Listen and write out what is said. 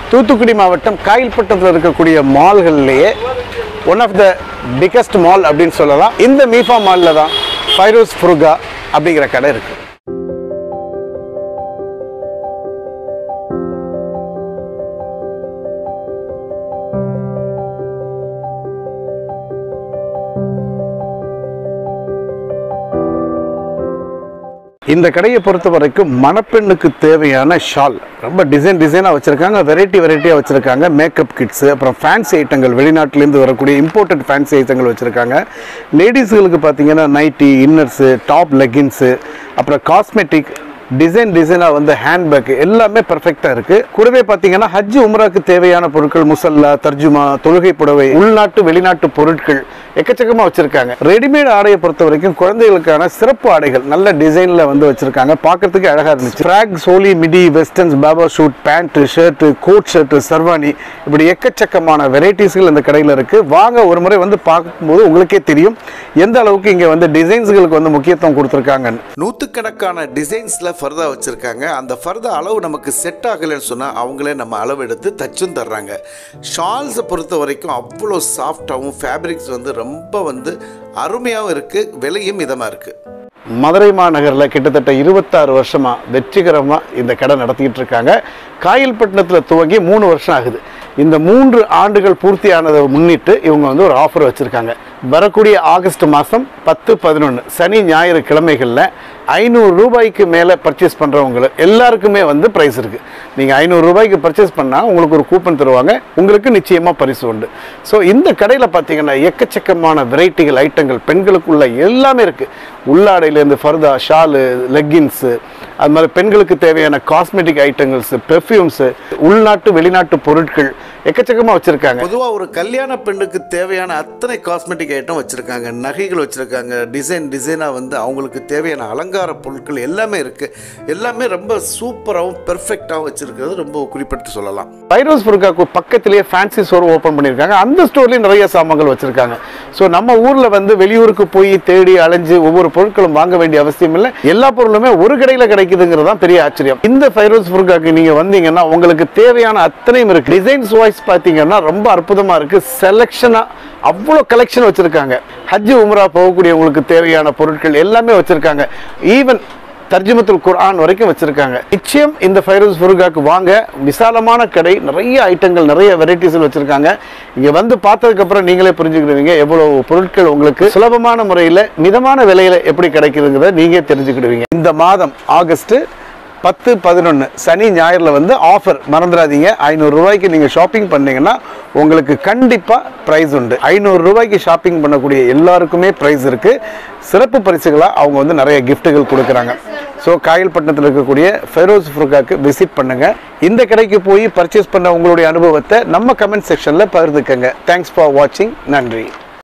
தூத்துக்குடி மாவட்டம் காயல்பட்டத்தில் இருக்கக்கூடிய மால்கள்லேயே one of the biggest mall அப்படின்னு சொல்லலாம் இந்த மீஃபா மாலில் தான் ஃபைரோஸ் ஃபுருகா அப்படிங்கிற கடை இருக்குது இந்த கடையை பொறுத்த வரைக்கும் மணப்பெண்ணுக்கு தேவையான ஷால் ரொம்ப டிசைன் டிசைனாக வச்சுருக்காங்க வெரைட்டி வெரைட்டியாக வச்சுருக்காங்க மேக்கப் கிட்ஸு அப்புறம் ஃபேன்சி ஐட்டங்கள் வெளிநாட்டிலேருந்து வரக்கூடிய இம்போர்ட்டட் ஃபேன்சி ஐட்டங்கள் வச்சுருக்காங்க லேடிஸுகளுக்கு பார்த்தீங்கன்னா நைட்டி இன்னர்ஸு டாப் லெகின்ஸு அப்புறம் காஸ்மெட்டிக் டிசைன் டிசைனாக வந்து ஹேண்ட்பேக் எல்லாமே பர்ஃபெக்டாக இருக்குது கூடவே பார்த்தீங்கன்னா ஹஜ் உம்ராக்கு தேவையான பொருட்கள் முசல்லா தர்ஜுமா தொழுகை புடவை உள்நாட்டு வெளிநாட்டு பொருட்கள் எக்கச்சக்கமாக வச்சுருக்காங்க ரெடிமேட் ஆடையை பொறுத்த வரைக்கும் குழந்தைகளுக்கான சிறப்பு ஆடைகள் நல்ல டிசைனில் வந்து வச்சுருக்காங்க பார்க்கறதுக்கு அழகாக இருந்துச்சு ஃப்ராக் சோலி மிடி வெஸ்டர்ன்ஸ் பாபா suit pant shirt coat shirt sherwani இப்படி எக்கச்சக்கமான வெரைட்டிஸ்கள் இந்த கடையில் இருக்குது வாங்க ஒரு முறை வந்து பார்க்கும்போது உங்களுக்கே தெரியும் எந்த அளவுக்கு இங்கே வந்து டிசைன்ஸுகளுக்கு வந்து முக்கியத்துவம் கொடுத்துருக்காங்கன்னு நூற்றுக்கணக்கான டிசைன்ஸில் ஃபர்தா வச்சுருக்காங்க அந்த ஃபர்தா அளவு நமக்கு செட் ஆகலைன்னு சொன்னால் அவங்களே நம்ம அளவு எடுத்து தச்சும் தர்றாங்க ஷால்ஸை பொறுத்த வரைக்கும் அவ்வளோ சாஃப்டாகவும் ஃபேப்ரிக்ஸ் வந்து ரொம்ப வந்து அருமையாகவும் இருக்குது விலையும் மிதமாக இருக்குது மதுரை மாநகரில் கிட்டத்தட்ட இருபத்தாறு வருஷமாக வெற்றிகரமாக இந்த கடை நடத்திக்கிட்டு இருக்காங்க காயல்பட்டினத்தில் துவங்கி மூணு வருஷம் ஆகுது இந்த மூன்று ஆண்டுகள் பூர்த்தியானதை முன்னிட்டு இவங்க வந்து ஒரு ஆஃபர் வச்சுருக்காங்க வரக்கூடிய ஆகஸ்ட் மாதம் பத்து பதினொன்று சனி ஞாயிறு கிழமைகளில் ஐநூறு ரூபாய்க்கு மேலே பர்ச்சேஸ் பண்ணுறவங்க எல்லாருக்குமே வந்து ப்ரைஸ் இருக்குது நீங்கள் ஐநூறு ரூபாய்க்கு பர்ச்சேஸ் பண்ணால் உங்களுக்கு ஒரு கூப்பன் தருவாங்க உங்களுக்கு நிச்சயமாக பரிசு உண்டு ஸோ இந்த கடையில் பார்த்தீங்கன்னா எக்கச்சக்கமான வெரைட்டிகள் ஐட்டங்கள் பெண்களுக்குள்ள எல்லாமே இருக்குது உள்ளாடையிலேருந்து ஃபர்தா ஷாலு லெக்கின்ஸு அது மாதிரி பெண்களுக்கு தேவையான காஸ்மெட்டிக் ஐட்டங்கள்ஸு பெர்ஃப்யூம்ஸு உள்நாட்டு வெளிநாட்டு பொருட்கள் எக்கச்சக்கமாக வச்சுருக்காங்க பொதுவாக ஒரு கல்யாண பெண்ணுக்கு தேவையான அத்தனை காஸ்மெட்டிக் ஐட்டம் வச்சுருக்காங்க நகைகள் வச்சுருக்காங்க டிசைன் டிசைனாக வந்து அவங்களுக்கு தேவையான அலங்கார பொருட்கள் எல்லாமே இருக்குது எல்லாமே ரொம்ப சூப்பராகவும் பெர்ஃபெக்டாகவும் வச்சுருக்கிறது ரொம்ப குறிப்பிட்டு சொல்லலாம் பைரோஸ் புருக்காக்கு பக்கத்திலேயே ஃபேன்சி ஸ்டோர் ஓப்பன் பண்ணியிருக்காங்க அந்த ஸ்டோர்லேயும் நிறைய சாமான்கள் வச்சுருக்காங்க ஸோ நம்ம ஊரில் வந்து வெளியூருக்கு போய் தேடி அலைஞ்சு ஒவ்வொரு பொருட்களும் வாங்க வேண்டிய அவசியம் இல்லை எல்லா பொருளுமே ஒரு கடையில் கிடைக்குதுங்கிறது தான் பெரிய ஆச்சரியம் இந்த ஃபைரோஸ் புருக்காக்கு நீங்கள் வந்தீங்கன்னா உங்களுக்கு தேவையான அத்தனையும் இருக்குது டிசைன்ஸ் வைஸ் பார்த்தீங்கன்னா ரொம்ப அற்புதமாக இருக்குது செலெக்ஷனாக அவ்வளோ கலெக்ஷன் வச்சுருக்காங்க ஹஜ் உம்ரா போகக்கூடியவங்களுக்கு தேவையான பொருட்கள் எல்லாமே வச்சுருக்காங்க ஈவன் தர்ஜுமத்துல் குர்ஆன் வரைக்கும் வச்சிருக்காங்க நிச்சயம் இந்த ஃபைரோஸ் ஃபுருகாக்கு வாங்க விசாலமான கடை நிறைய ஐட்டங்கள் நிறைய வெரைட்டிஸில் வச்சிருக்காங்க இங்க வந்து பார்த்ததுக்கு அப்புறம் நீங்களே புரிஞ்சுக்கிடுவீங்க எவ்வளவு பொருட்கள் உங்களுக்கு சுலபமான முறையில் மிதமான விலையில எப்படி கிடைக்குதுங்கிறத நீங்க தெரிஞ்சுக்கிடுவீங்க இந்த மாதம் ஆகஸ்ட் பத்து பதினொன்று சனி ஞாயிறில் வந்து ஆஃபர் மறந்துடாதீங்க ஐநூறு ரூபாய்க்கு நீங்கள் ஷாப்பிங் பண்ணீங்கன்னா உங்களுக்கு கண்டிப்பாக ப்ரைஸ் உண்டு ஐநூறு ரூபாய்க்கு ஷாப்பிங் பண்ணக்கூடிய எல்லாருக்குமே ப்ரைஸ் இருக்குது சிறப்பு பரிசுகளாக அவங்க வந்து நிறைய கிஃப்ட்டுகள் கொடுக்குறாங்க ஸோ காயல்பட்டினத்தில் இருக்கக்கூடிய ஃபெரோஸ் ஃபுருக்காக்கு விசிட் பண்ணுங்கள் இந்த கடைக்கு போய் பர்ச்சேஸ் பண்ண உங்களுடைய அனுபவத்தை நம்ம கமெண்ட் செக்ஷனில் பகிர்ந்துக்கங்க தேங்க்ஸ் ஃபார் வாட்சிங் நன்றி